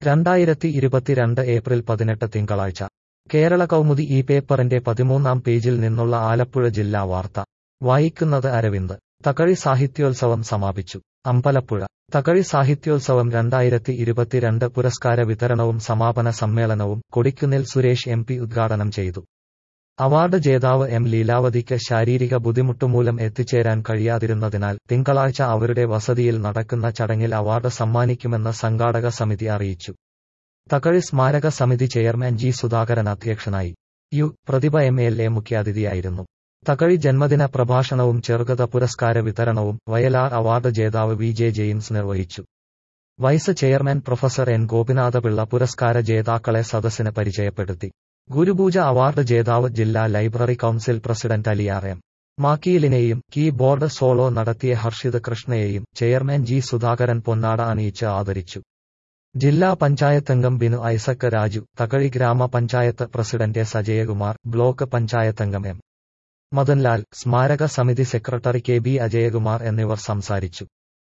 രണ്ടായിരത്തി ഇരുപത്തിരണ്ട് ഏപ്രിൽ പതിനെട്ട് തിങ്കളാഴ്ച കേരള കൗമുദി ഈ പേപ്പറിന്റെ പതിമൂന്നാം പേജിൽ നിന്നുള്ള ആലപ്പുഴ ജില്ലാ വാർത്ത വായിക്കുന്നത് അരവിന്ദ് തകഴി സാഹിത്യോത്സവം സമാപിച്ചു അമ്പലപ്പുഴ തകഴി സാഹിത്യോത്സവം രണ്ടായിരത്തി ഇരുപത്തിരണ്ട് പുരസ്കാര വിതരണവും സമാപന സമ്മേളനവും കൊടിക്കുന്നിൽ സുരേഷ് എം പി ഉദ്ഘാടനം ചെയ്തു അവാർഡ് ജേതാവ് എം ലീലാവതിക്ക് ശാരീരിക ബുദ്ധിമുട്ടുമൂലം എത്തിച്ചേരാൻ കഴിയാതിരുന്നതിനാൽ തിങ്കളാഴ്ച അവരുടെ വസതിയിൽ നടക്കുന്ന ചടങ്ങിൽ അവാർഡ് സമ്മാനിക്കുമെന്ന് സംഘാടക സമിതി അറിയിച്ചു തകഴി സ്മാരക സമിതി ചെയർമാൻ ജി സുധാകരൻ അധ്യക്ഷനായി U Prathibha M L A മുഖ്യാതിഥിയായിരുന്നു തകഴി ജന്മദിന പ്രഭാഷണവും ചെറുകഥ പുരസ്കാര വിതരണവും വയലാർ അവാർഡ് ജേതാവ് വി ജെ ജെയിംസ് നിർവഹിച്ചു vice chairman professor N Gopinathapillai പുരസ്കാര ജേതാക്കളെ സദസ്സിന് പരിചയപ്പെടുത്തി ഗുരുപൂജ അവാർഡ് ജേതാവ് ജില്ലാ library council president Aliyar M മാക്കീലിനെയും കീബോർഡ് സോളോ നടത്തിയ ഹർഷിത് കൃഷ്ണയെയും ചെയർമാൻ ജി സുധാകരൻ പൊന്നാട അണിയിച്ച് ആദരിച്ചു ജില്ലാ പഞ്ചായത്തംഗം Binu Isaac Raju Thakazhi grama panchayat president S Ajayakumar block പഞ്ചായത്തംഗം എം മദൻലാൽ സ്മാരക സമിതി സെക്രട്ടറി കെ ബി അജയകുമാർ എന്നിവർ സംസാരിച്ചു